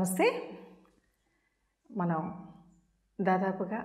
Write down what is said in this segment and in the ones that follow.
నమస్తే మనం దాదాపుగా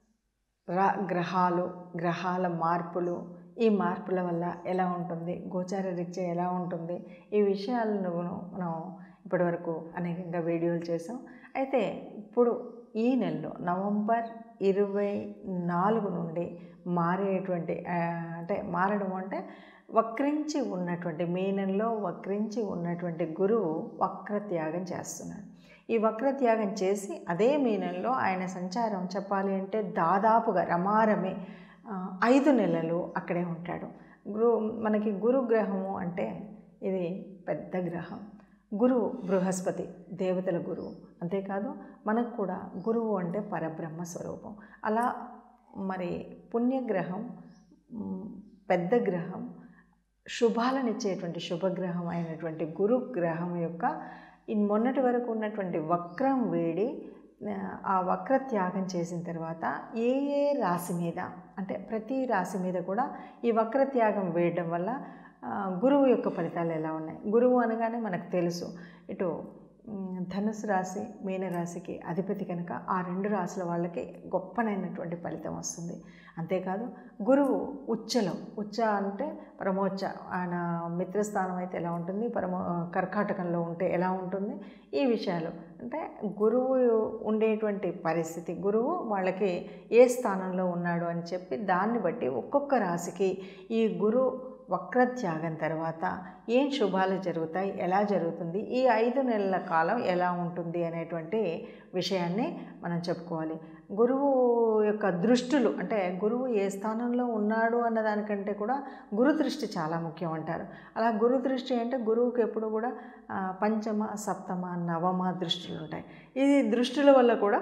రా గ్రహాలు గ్రహాల మార్పులు ఈ మార్పుల వల్ల ఎలా ఉంటుంది గోచార రీత్యా ఎలా ఉంటుంది ఈ విషయాలను మనం ఇప్పటివరకు అనేకంగా వీడియోలు చేసాం అయితే ఇప్పుడు ఈ నెలలో నవంబర్ ఇరవై నాలుగు నుండి మారేటువంటి ఆ, అంటే మారడం అంటే వక్రించి ఉన్నటువంటి మీనంలో వక్రించి ఉన్నటువంటి గురువు వక్రత్యాగం చేస్తున్నాడు ఈ వక్రత్యాగం చేసి అదే మీనంలో ఆయన సంచారం చెప్పాలి అంటే దాదాపుగా రమారమే ఆ, ఐదు నెలలు అక్కడే ఉంటాడు గురు మనకి గురుగ్రహము అంటే ఇది పెద్ద గ్రహం గురువు బృహస్పతి దేవతల గురువు అంతేకాదు మనకు కూడా గురువు అంటే పరబ్రహ్మ స్వరూపం అలా మరి పుణ్యగ్రహం మ్, పెద్ద గ్రహం శుభాలనిచ్చేటువంటి శుభగ్రహం అయినటువంటి గురు గ్రహం యొక్క ఈ మొన్నటి వరకు ఉన్నటువంటి వక్రం వేడి ఆ, ఆ వక్ర త్యాగం చేసిన తర్వాత ఏ ఏ రాశి మీద అంటే ప్రతి రాశి మీద కూడా ఈ వక్ర త్యాగం వేయడం వల్ల ఆ, గురువు యొక్క ఫలితాలు ఎలా ఉన్నాయి గురువు అనగానే మనకు తెలుసు ఇటు మ్, ధనుసు రాశి మీనరాశికి అధిపతి కనుక ఆ రెండు రాశుల వాళ్ళకి గొప్పనైనటువంటి ఫలితం వస్తుంది అంతేకాదు గురువు ఉచ్చలో ఉచ్చ అంటే పరమోచ్చ ఆయన మిత్రస్థానం అయితే ఎలా ఉంటుంది పరమో కర్కాటకంలో ఉంటే ఎలా ఉంటుంది ఈ విషయాలు అంటే గురువు ఉండేటువంటి పరిస్థితి గురువు వాళ్ళకి ఏ స్థానంలో ఉన్నాడు అని చెప్పి దాన్ని బట్టి ఒక్కొక్క రాశికి ఈ గురు వక్రత్యాగం తర్వాత ఏం శుభాలు జరుగుతాయి ఎలా జరుగుతుంది ఈ ఐదు నెలల కాలం ఎలా ఉంటుంది అనేటువంటి విషయాన్ని మనం చెప్పుకోవాలి గురువు యొక్క దృష్టులు అంటే గురువు ఏ స్థానంలో ఉన్నాడు అన్న దానికంటే కూడా గురు దృష్టి చాలా ముఖ్యం అంటారు అలా గురు దృష్టి అంటే గురువుకి ఎప్పుడు కూడా ఆ, పంచమ సప్తమ నవమ దృష్టిలు ఉంటాయి ఈ దృష్టిల వల్ల కూడా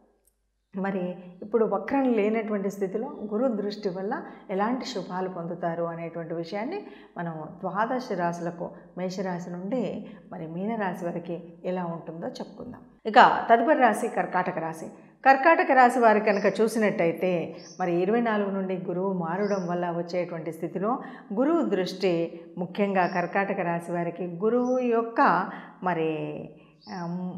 మరి ఇప్పుడు వక్రం లేనటువంటి స్థితిలో గురు దృష్టి వల్ల ఎలాంటి శుభాలు పొందుతారు అనేటువంటి విషయాన్ని మనం ద్వాదశ రాశులకు మేషరాశి నుండి మరి మీనరాశి వరకు ఎలా ఉంటుందో చెప్పుకుందాం ఇక తదుపరి రాశి కర్కాటక రాశి కర్కాటక రాశి వారి కనుక చూసినట్టయితే మరి ఇరవై నాలుగు నుండి గురువు మారడం వల్ల వచ్చేటువంటి స్థితిలో గురువు దృష్టి ముఖ్యంగా కర్కాటక రాశి వారికి గురువు యొక్క మరి ఆమ్,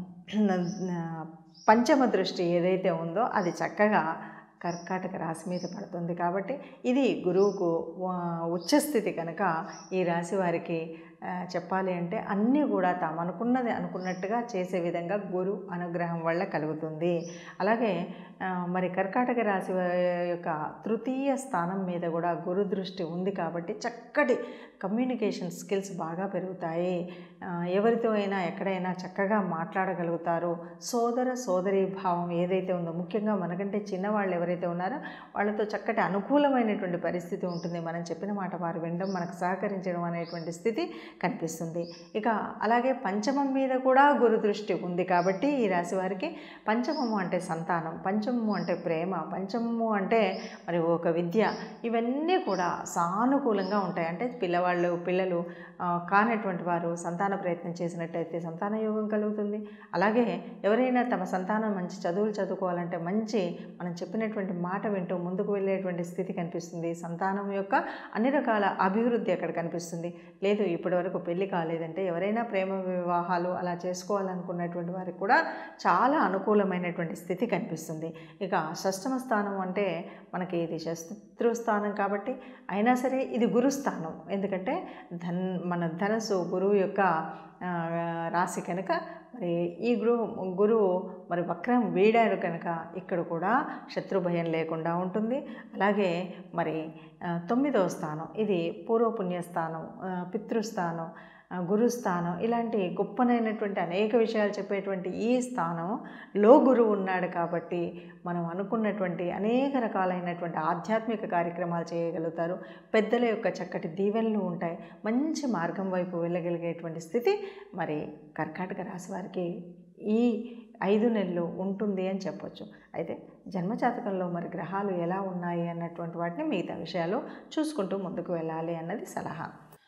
పంచమ దృష్టి ఏదైతే ఉందో అది చక్కగా కర్కాటక రాశి మీద పడుతుంది కాబట్టి ఇది గురువుకు ఆ, ఉచ్చస్థితి కనుక ఈ రాశి వారికి ఆ, చెప్పాలి అంటే అన్నీ కూడా తాము అనుకున్నది అనుకున్నట్టుగా చేసే విధంగా గురు అనుగ్రహం వల్ల కలుగుతుంది అలాగే ఆ, మరి కర్కాటక రాశి వా- యొక్క తృతీయ స్థానం మీద కూడా గురు దృష్టి ఉంది కాబట్టి చక్కటి కమ్యూనికేషన్ స్కిల్స్ బాగా పెరుగుతాయి ఆ, ఎవరితో అయినా ఎక్కడైనా చక్కగా మాట్లాడగలుగుతారు సోదర సోదరీ భావం ఏదైతే ఉందో ముఖ్యంగా మనకంటే చిన్నవాళ్ళు ఎవరైతే ఉన్నారో వాళ్ళతో చక్కటి అనుకూలమైనటువంటి పరిస్థితి ఉంటుంది మనం చెప్పిన మాట వారు వినడం మనకు సహకరించడం అనేటువంటి స్థితి కనిపిస్తుంది ఇక అలాగే పంచమం మీద కూడా గురు దృష్టి ఉంది కాబట్టి ఈ రాశి వారికి పంచమము అంటే సంతానం పంచమము అంటే ప్రేమ పంచమము అంటే మరి ఒక విద్య ఇవన్నీ కూడా సానుకూలంగా ఉంటాయి అంటే పిల్లవాళ్ళు పిల్లలు ఆ, కానటువంటి వారు సంతాన ప్రయత్నం చేసినట్టయితే సంతాన యోగం కలుగుతుంది అలాగే ఎవరైనా తమ సంతానం మంచి చదువులు చదువుకోవాలంటే మంచి మనం చెప్పినటువంటి మాట వింటూ ముందుకు వెళ్ళేటువంటి స్థితి కనిపిస్తుంది సంతానం యొక్క అన్ని రకాల అభివృద్ధి అక్కడ కనిపిస్తుంది లేదు ఇప్పటివరకు పెళ్లి కాలేదంటే ఎవరైనా ప్రేమ వివాహాలు అలా చేసుకోవాలనుకున్నటువంటి వారికి కూడా చాలా అనుకూలమైనటువంటి స్థితి కనిపిస్తుంది ఇక షష్టమ స్థానం అంటే మనకి ఇది శత్రు స్థానం కాబట్టి అయినా సరే ఇది గురుస్థానం ఎందుకంటే ధన్ మన ధనస్సు గురువు యొక్క ఆ, రాశి కనుక మరి ఈ గురువు గురువు మరి వక్రం వీడారు కనుక ఇక్కడ కూడా శత్రు భయం లేకుండా ఉంటుంది అలాగే మరి ఆ, తొమ్మిదవ స్థానం ఇది పూర్వపుణ్య స్థానం ఆ, పితృస్థానం ఆ, గురుస్థానం ఇలాంటి గొప్పనైనటువంటి అనేక విషయాలు చెప్పేటువంటి ఈ స్థానంలో గురువు ఉన్నాడు కాబట్టి మనం అనుకున్నటువంటి అనేక రకాలైనటువంటి ఆధ్యాత్మిక కార్యక్రమాలు చేయగలుగుతారు పెద్దల యొక్క చక్కటి దీవెనలు ఉంటాయి మంచి మార్గం వైపు వెళ్ళగలిగేటువంటి స్థితి మరి కర్కాటక రాశి వారికి ఈ ఐదు నెలలు ఉంటుంది అని చెప్పొచ్చు అయితే జన్మజాతకంలో మరి గ్రహాలు ఎలా ఉన్నాయి అన్నటువంటి వాటిని మిగతా విషయాలు చూసుకుంటూ ముందుకు వెళ్ళాలి అన్నది సలహా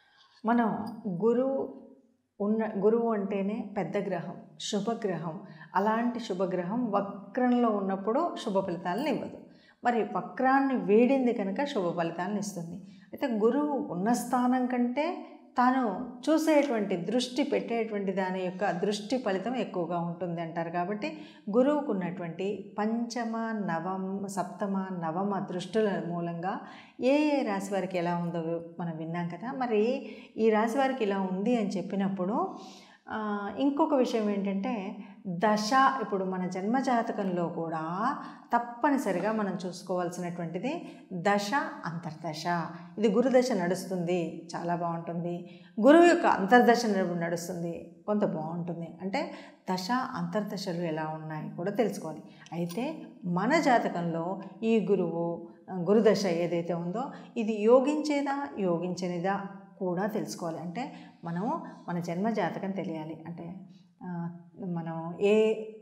మనం గురువు ఉన్న గురువు అంటేనే పెద్ద గ్రహం శుభగ్రహం అలాంటి శుభగ్రహం వక్రంలో ఉన్నప్పుడు శుభ ఫలితాలను ఇవ్వదు మరి వక్రాన్ని వేడింది కనుక శుభ ఫలితాలను ఇస్తుంది అయితే గురువు ఉన్న స్థానం కంటే తాను చూసేటువంటి దృష్టి పెట్టేటువంటి దాని యొక్క దృష్టి ఫలితం ఎక్కువగా ఉంటుంది అంటారు కాబట్టి గురువుకు ఉన్నటువంటి పంచమ నవమ సప్తమ నవమ దృష్టుల మూలంగా ఏ ఏ రాశి వారికి ఎలా ఉందో మనం విన్నాం కదా మరి ఈ రాశి వారికి ఇలా ఉంది అని చెప్పినప్పుడు ఆ, ఇంకొక విషయం ఏంటంటే దశ ఇప్పుడు మన జన్మజాతకంలో కూడా తప్పనిసరిగా మనం చూసుకోవాల్సినటువంటిది దశ అంతర్దశ ఇది గురుదశ నడుస్తుంది చాలా బాగుంటుంది గురువు యొక్క అంతర్దశ నడు- నడుస్తుంది కొంత బాగుంటుంది అంటే దశ అంతర్దశలు ఎలా ఉన్నాయి కూడా తెలుసుకోవాలి అయితే మన జాతకంలో ఈ గురువు ఆ, గురుదశ ఏదైతే ఉందో ఇది యోగించేదా యోగించనిదా కూడా తెలుసుకోవాలి అంటే మనము మన జన్మ జాతకం తెలియాలి అంటే ఆ, మనం ఏ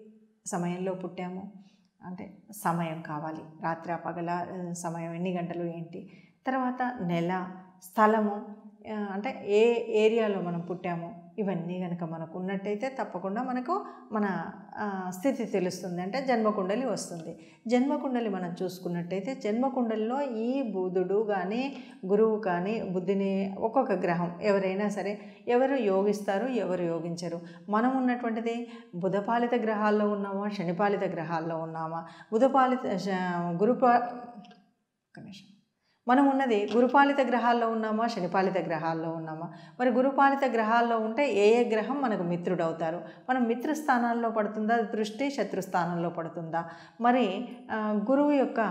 సమయంలో పుట్టాము అంటే సమయం కావాలి రాత్రి పగల ఆ, సమయం ఎన్ని గంటలు ఏంటి తర్వాత నెల స్థలము ఆ, అంటే ఏ ఏరియాలో మనం పుట్టాము ఇవన్నీ కనుక మనకు ఉన్నట్టయితే తప్పకుండా మనకు మన ఆ, స్థితి తెలుస్తుంది అంటే జన్మకుండలి వస్తుంది జన్మకుండలి మనం చూసుకున్నట్టయితే జన్మకుండలిలో ఈ బుధుడు కానీ గురువు కానీ బుద్ధిని ఒక్కొక్క గ్రహం ఎవరైనా సరే ఎవరు యోగిస్తారు ఎవరు యోగించరు మనం ఉన్నటువంటిది బుధపాలిత గ్రహాల్లో ఉన్నామా శనిపాలిత గ్రహాల్లో ఉన్నామా బుధపాలిత శ- గురుపా ఒక్క నిమిషం మనం ఉన్నది గురుపాలిత గ్రహాల్లో ఉన్నామా శనిపాలిత గ్రహాల్లో ఉన్నామా మరి గురుపాలిత గ్రహాల్లో ఉంటే ఏ ఏ గ్రహం మనకు మిత్రుడు అవుతారు మనం మిత్ర స్థానాల్లో పడుతుందా దృష్టి శత్రు స్థానంలో పడుతుందా మరి ఆ, గురువు యొక్క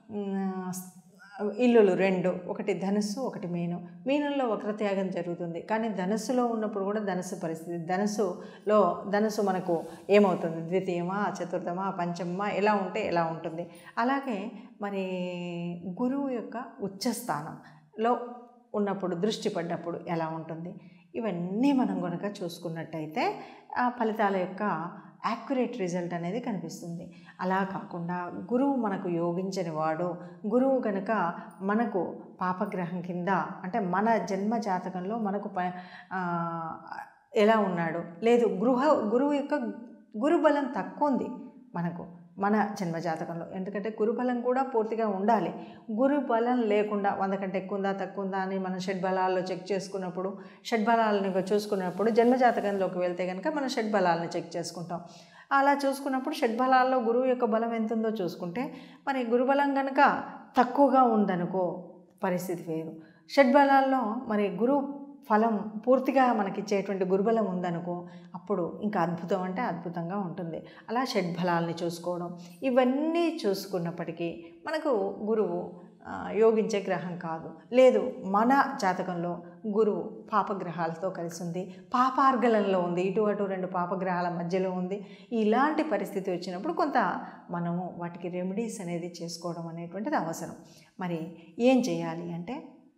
మ్, ఇల్లులు రెండు ఒకటి ధనుస్సు ఒకటి మీను మీనంలో వక్రత్యాగం జరుగుతుంది కానీ ధనుస్సులో ఉన్నప్పుడు కూడా ధనుస్సు పరిస్థితి ధనుస్సులో ధనుస్సు మనకు ఏమవుతుంది ద్వితీయమా చతుర్థమా పంచమా ఎలా ఉంటే ఎలా ఉంటుంది అలాగే మరి గురువు యొక్క ఉచ్చ స్థానంలో ఉన్నప్పుడు దృష్టి పడ్డప్పుడు ఎలా ఉంటుంది ఇవన్నీ మనం కనుక చూసుకున్నట్టయితే ఆ ఫలితాల యొక్క యాక్యురేట్ రిజల్ట్ అనేది కనిపిస్తుంది అలా కాకుండా గురువు మనకు యోగించని వాడు గురువు కనుక మనకు పాపగ్రహం కింద అంటే మన జన్మ జాతకంలో మనకు ప ఆ, ఎలా ఉన్నాడు లేదు గృహ గురువు యొక్క గురుబలం తక్కువ ఉంది మనకు మన జన్మ జాతకంలో ఎందుకంటే గురుబలం కూడా పూర్తిగా ఉండాలి గురుబలం లేకుండా వంద కంటే ఎక్కువ ఉందా తక్కువ ఉందా అని మనం షడ్బలాల్లో చెక్ చేసుకున్నప్పుడు షడ్బలాలను చూసుకున్నప్పుడు జన్మ జాతకంలోకి వెళ్తే కనుక మనం షడ్బలాలను చెక్ చేసుకుంటాం అలా చూసుకున్నప్పుడు షడ్బలాల్లో గురువు యొక్క బలం ఎంత ఉందో చూసుకుంటే మరి గురుబలం కనుక తక్కువగా ఉందనుకో పరిస్థితి వేరు షడ్బలాల్లో మరి గురువు ఫలం పూర్తిగా మనకిచ్చేటువంటి గురుబలం ఉందనుకో అప్పుడు ఇంకా అద్భుతం అంటే అద్భుతంగా ఉంటుంది అలా షడ్బలాల్ని చూసుకోవడం ఇవన్నీ చూసుకున్నప్పటికీ మనకు గురువు ఆ, యోగించే గ్రహం కాదు లేదు మన జాతకంలో గురువు పాపగ్రహాలతో కలిసి ఉంది పాపార్గలంలో ఉంది ఇటు అటు రెండు పాపగ్రహాల మధ్యలో ఉంది ఇలాంటి పరిస్థితి వచ్చినప్పుడు కొంత మనము వాటికి రెమెడీస్ అనేది చేసుకోవడం అనేటువంటిది అవసరం మరి ఏం చేయాలి అంటే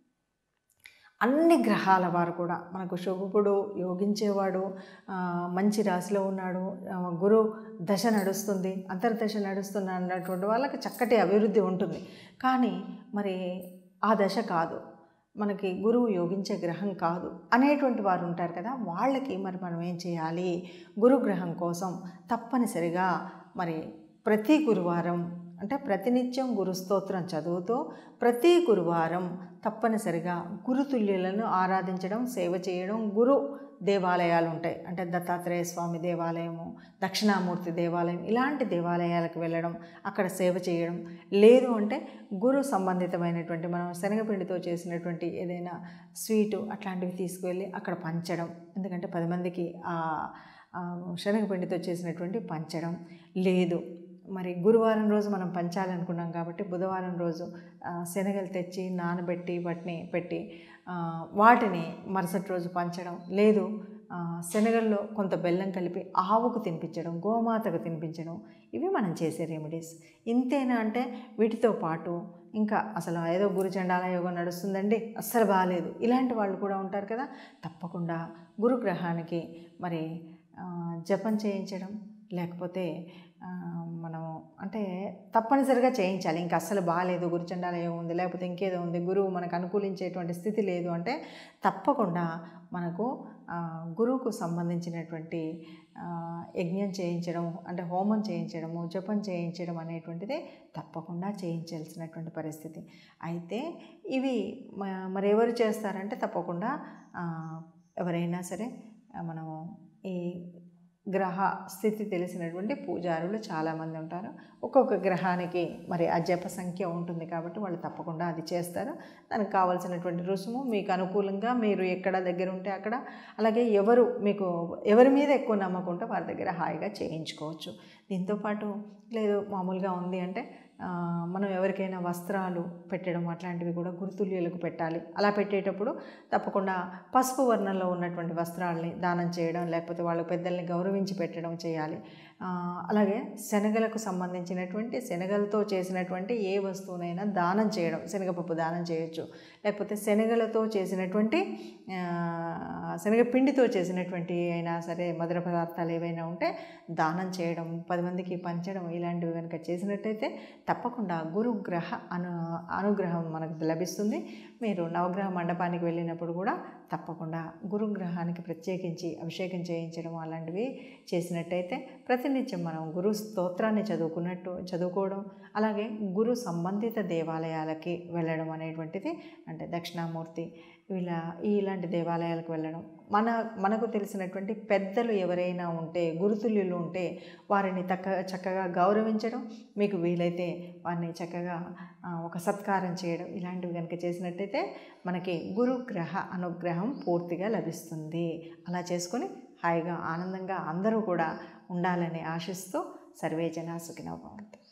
అన్ని గ్రహాల వారు కూడా మనకు శుభుడు యోగించేవాడు ఆ, మంచి రాశిలో ఉన్నాడు ఆ, గురు దశ నడుస్తుంది అంతర్దశ నడుస్తుంది అన్నటువంటి వాళ్ళకి చక్కటి అభివృద్ధి ఉంటుంది కానీ మరి ఆ దశ కాదు మనకి గురువు యోగించే గ్రహం కాదు అనేటువంటి వారు ఉంటారు కదా వాళ్ళకి మరి మనం ఏం చేయాలి గురుగ్రహం కోసం తప్పనిసరిగా మరి ప్రతి గురువారం అంటే ప్రతినిత్యం గురు స్తోత్రం చదువుతూ ప్రతి గురువారం తప్పనిసరిగా గురుతుల్యులను ఆరాధించడం సేవ చేయడం గురు దేవాలయాలు ఉంటాయి అంటే దత్తాత్రేయ స్వామి దేవాలయము దక్షిణామూర్తి దేవాలయం ఇలాంటి దేవాలయాలకు వెళ్ళడం అక్కడ సేవ చేయడం లేదు అంటే గురు సంబంధితమైనటువంటి మనం శనగపిండితో చేసినటువంటి ఏదైనా స్వీటు అట్లాంటివి తీసుకువెళ్ళి అక్కడ పంచడం ఎందుకంటే పది మందికి ఆ ఆ శనగపిండితో చేసినటువంటి పంచడం లేదు మరి గురువారం రోజు మనం పంచాలనుకున్నాం కాబట్టి బుధవారం రోజు ఆ, శనగలు తెచ్చి నానబెట్టి వాటిని పెట్టి ఆ, వాటిని మరుసటి రోజు పంచడం లేదు ఆ, శనగల్లో కొంత బెల్లం కలిపి ఆవుకు తినిపించడం గోమాతకు తినిపించడం ఇవి మనం చేసే రెమెడీస్ ఇంతేనా అంటే వీటితో పాటు ఇంకా అసలు ఏదో గురుచండాల యోగం నడుస్తుందండి అస్సలు బాగాలేదు ఇలాంటి వాళ్ళు కూడా ఉంటారు కదా తప్పకుండా గురుగ్రహానికి మరి ఆ, జపం చేయించడం లేకపోతే ఆ, మనం అంటే తప్పనిసరిగా చేయించాలి ఇంకా అస్సలు బాగాలేదు గురుచండాల యోగం ఉంది లేకపోతే ఇంకేదో ఉంది గురువు మనకు అనుకూలించేటువంటి స్థితి లేదు అంటే తప్పకుండా మనకు ఆ, గురువుకు సంబంధించినటువంటి ఆ, యజ్ఞం చేయించడం అంటే హోమం చేయించడము జపం చేయించడం అనేటువంటిది తప్పకుండా చేయించాల్సినటువంటి పరిస్థితి అయితే ఇవి మ- మరి ఎవరు చేస్తారంటే తప్పకుండా ఆ, ఎవరైనా సరే ఆ, మనము ఈ గ్రహ స్థితి తెలిసినటువంటి పూజారులు చాలామంది ఉంటారు ఒక్కొక్క గ్రహానికి మరి ఆ జప సంఖ్య ఉంటుంది కాబట్టి వాళ్ళు తప్పకుండా అది చేస్తారు దానికి కావాల్సినటువంటి రుసుము మీకు అనుకూలంగా మీరు ఎక్కడ దగ్గర ఉంటే అక్కడ అలాగే ఎవరు మీకు ఎవరి మీద ఎక్కువ నమ్మకం ఉంటే వారి దగ్గర హాయిగా చేయించుకోవచ్చు దీంతోపాటు లేదు మామూలుగా ఉంది అంటే ఆ, మనం ఎవరికైనా వస్త్రాలు పెట్టడం అట్లాంటివి కూడా గురుతుల్యులకు పెట్టాలి అలా పెట్టేటప్పుడు తప్పకుండా పసుపు వర్ణంలో ఉన్నటువంటి వస్త్రాలని దానం చేయడం లేకపోతే వాళ్ళ పెద్దల్ని గౌరవించి పెట్టడం చేయాలి ఆ, అలాగే శనగలకు సంబంధించినటువంటి శనగలతో చేసినటువంటి ఏ వస్తువునైనా దానం చేయడం శనగపప్పు దానం చేయొచ్చు లేకపోతే శనగలతో చేసినటువంటి ఆ, శనగపిండితో చేసినటువంటి అయినా సరే మధుర పదార్థాలు ఏవైనా ఉంటే దానం చేయడం పది మందికి పంచడం ఇలాంటివి కనుక చేసినట్టయితే తప్పకుండా గురుగ్రహ అను అనుగ్రహం మనకు లభిస్తుంది మీరు నవగ్రహ మండపానికి వెళ్ళినప్పుడు కూడా తప్పకుండా గురుగ్రహానికి ప్రత్యేకించి అభిషేకం చేయించడం అలాంటివి చేసినట్టయితే ప్రతినిత్యం మనం గురు స్తోత్రాన్ని చదువుకున్నట్టు చదువుకోవడం అలాగే గురు సంబంధిత దేవాలయాలకి వెళ్ళడం అనేటువంటిది అంటే దక్షిణామూర్తి ఇలా ఇలాంటి దేవాలయాలకు వెళ్ళడం మన మనకు తెలిసినటువంటి పెద్దలు ఎవరైనా ఉంటే గురుతుల్యులు ఉంటే వారిని తక్క చక్కగా గౌరవించడం మీకు వీలైతే వారిని చక్కగా ఆ, ఒక సత్కారం చేయడం ఇలాంటివి కనుక చేసినట్టయితే మనకి గురుగ్రహ అనుగ్రహం పూర్తిగా లభిస్తుంది అలా చేసుకొని హాయిగా ఆనందంగా అందరూ కూడా ఉండాలని ఆశిస్తూ సర్వే జనా సుఖినో భవంతు